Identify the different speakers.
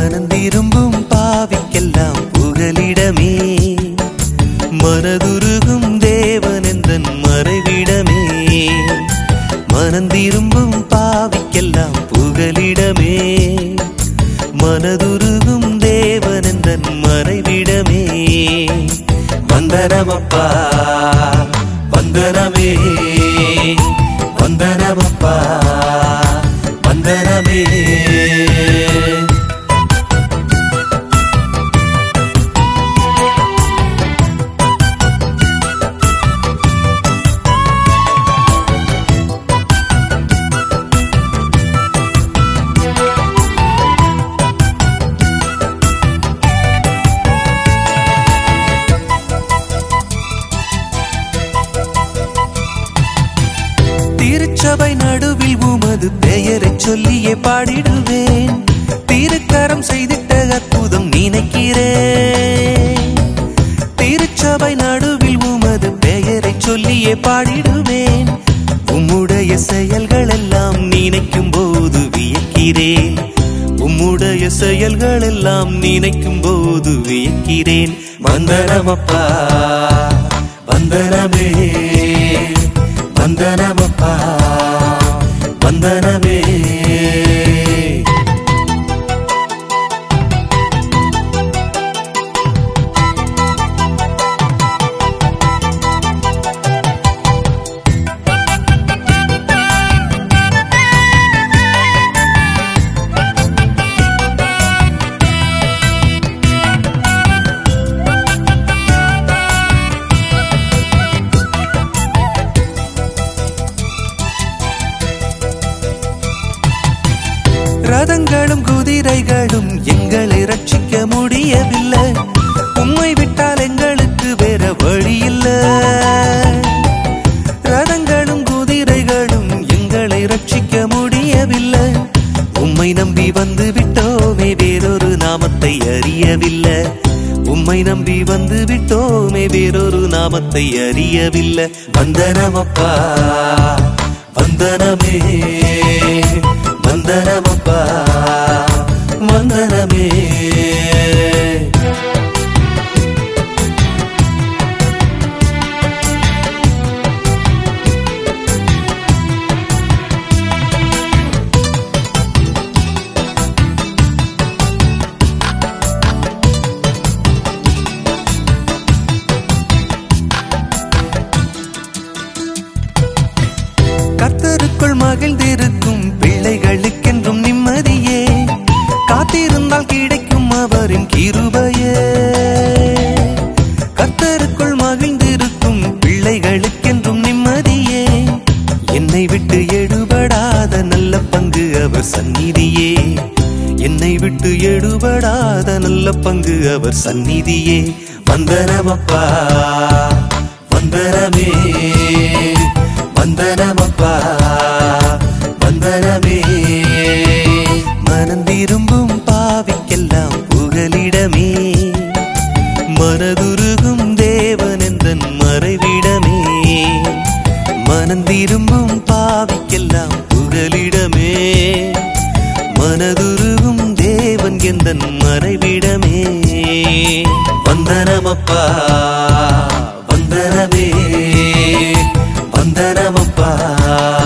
Speaker 1: மனம் திரும்பும் பாவிக்கெல்லாம் புகலிடமே மனதுருகும் தேவன் எந்தன் மறைவிடமே மனம் திரும்பும் பாவிக்கெல்லாம் புகலிடமே மனதுருகும் தேவன் எந்தன் மறைவிடமே வந்தனமப்பா வந்தனமே வந்தனமப்பா வந்தனமே திருச்சபை நடுவில் உமது பெயரைச் சொல்லியே பாடிடுவேன் திருக்கரம் செய்திட்ட அற்புதம் நினைக்கிறேன் திருச்சபை நடுவில் உமது பெயரைச் சொல்லியே பாடிடுவேன் உம்முடைய செயல்கள் எல்லாம் நினைக்கும் போது வியக்கிறேன் உம்முடைய செயல்கள் எல்லாம் நினைக்கும் போது வியக்கிறேன் வந்தனமப்பா வந்தனமே வந்தனமப்பா வந்தனமே ரதங்களும் குதிரைகளும் எங்களை ரட்சிக்க முடியவில்லை உம்மை விட்டால் எங்களுக்கு வேற வழி இல்ல ரதங்களும் குதிரைகளும் எங்களை ரட்சிக்க முடியவில்லை உம்மை நம்பி வந்து விட்டோமே வேறொரு நாமத்தை அறியவில்லை உம்மை நம்பி வந்து விட்டோமே வேறொரு நாமத்தை அறியவில்லை வந்தனமப்பா வந்தனமே வந்தனமப்பா வந்தனமே கர்த்தருக்குள் மகிழ்ந்திருக்கும் பிள்ளைகளுக்கென்றும் நிம்மதியே காத்திருந்தால் கிடைக்கும் அவரின் கிருபையே கர்த்தருக்குள் மகிழ்ந்திருக்கும் பிள்ளைகளுக்கென்றும் நிம்மதியே என்னை விட்டு எடுபடாத நல்ல பங்கு அவர் சந்நிதியே என்னை விட்டு எடுபடாத நல்ல பங்கு அவர் சந்நிதியே வந்தனமப்பா வந்தனமே வந்தனமப்பா வந்தனமே மனம் திரும்பும் பாவிக்கெல்லாம் புகலிடமே மனதுருகும் தேவன் எந்தன் மறைவிடமே மனம் திரும்பும் பாவிக்கெல்லாம் புகலிடமே மனதுருகும் தேவன் எந்தன் மறைவிடமே வந்தனமப்பா வந்தனமே வந்தனமப்பா